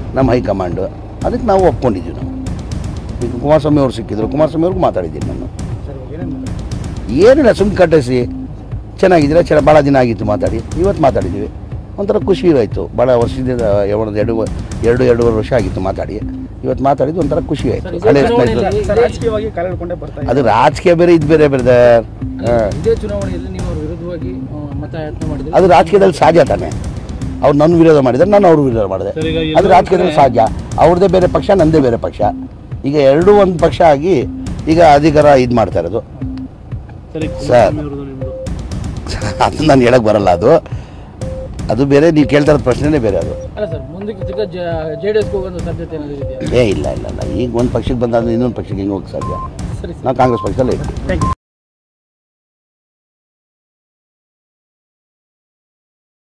ನಮ್ಮ ಹೈಕಮಾಂಡು ಅದಕ್ಕೆ ನಾವು ಒಪ್ಕೊಂಡಿದ್ದೀವಿ ನಾವು ಈಗ ಕುಮಾರಸ್ವಾಮಿ ಅವ್ರು ಸಿಕ್ಕಿದ್ರು ಕುಮಾರಸ್ವಾಮಿ ಅವ್ರಿಗೂ ಮಾತಾಡಿದ್ದೀನಿ ನಾನು ಏನಿಲ್ಲ ಸುಮ್ಮನೆ ಕಟ್ಟಿಸಿ ಚೆನ್ನಾಗಿದ್ದೀರಾ ಚೆನ್ನಾಗಿ ಭಾಳ ದಿನ ಆಗಿತ್ತು ಮಾತಾಡಿ ಇವತ್ತು ಮಾತಾಡಿದ್ದೀವಿ ಒಂಥರ ಖುಷಿ ಆಯಿತು ಭಾಳ ವರ್ಷದಿಂದ ಒಂದು ಎರಡು ಎರಡು ಎರಡೂವರೆ ವರ್ಷ ಆಗಿತ್ತು ಮಾತಾಡಿ ಇವತ್ತು ಮಾತಾಡಿದ್ದು ಒಂಥರ ಖುಷಿ ಆಯಿತು ಹಳೆ ಸ್ನೇಹಿತರು ಸರ್ ರಾಜಕೀಯವಾಗಿ ಕಾಲ ಹಿಡ್ಕೊಂಡೇ ಬರ್ತಾ ಇದೆ ಅದು ರಾಜಕೀಯ ಬೇರೆ ಇದು ಬೇರೆ ಬ್ರದರ್ ಇದೇ ಚುನಾವಣೆಯಲ್ಲಿ ನೀವು ಅವ್ರ ವಿರುದ್ಧವಾಗಿ ಆ, ಮತಯಾಚನೆ ಮಾಡಿದ್ರೆ ಅದು ರಾಜಕೀಯದಲ್ಲಿ ಸಹಜ ತಾನೆ ಅವ್ರು ನನ್ನ ವಿರೋಧ ಮಾಡಿದ್ದಾರೆ ನಾನು ಅವ್ರ ವಿರೋಧ ಮಾಡಿದೆ ಸರ್, ಈಗ ಅದು ಎಲ್ಲೋ ರಾಜಕೀಯದಲ್ಲಿ ಸಹಜ ಅವ್ರದ್ದೇ ಬೇರೆ ಪಕ್ಷ ನಂದೇ ಬೇರೆ ಪಕ್ಷ ಈಗ ಎರಡೂ ಒಂದು ಪಕ್ಷ ಆಗಿ ಈಗ ಅಧಿಕಾರ ಇದು ಮಾಡ್ತಾ ಇರೋದು ಸರಿ ಸರ್. ಕುಮಾರಸ್ವಾಮಿ ಅವ್ರದ್ದು ನಿಮ್ದು ಅದು ನಾನು ಹೇಳಕ್ಕೆ ಬರಲ್ಲ ಅದು ಅದು ಬೇರೆ ನೀವು ಕೇಳ್ತಾ ಇರೋದು ಪ್ರಶ್ನೆನೇ ಬೇರೆ ಅದು ಅಲ್ಲ ಸರ್ ಮುಂದಕ್ಕೆ ತಿರ್ಗಾ ಜೆ ಡಿ ಎಸ್ಗೆ ಹೋಗೋ ಸಾಧ್ಯತೆ ಏನಾದರೂ ಇದೆಯಾ ಏ ಇಲ್ಲ ಇಲ್ಲ ಇಲ್ಲ ಈಗ ಒಂದು ಪಕ್ಷಕ್ಕೆ ಬಂದಾದ್ರೆ ಇನ್ನೊಂದು ಪಕ್ಷಕ್ಕೆ ಹೆಂಗೆ ಹೋಗಕ್ಕೆ ಸಾಧ್ಯ ಸರಿ ಸರ್ ನಾವು ಕಾಂಗ್ರೆಸ್ ಪಕ್ಷದಲ್ಲೇ ಇದ್ದೀವಿ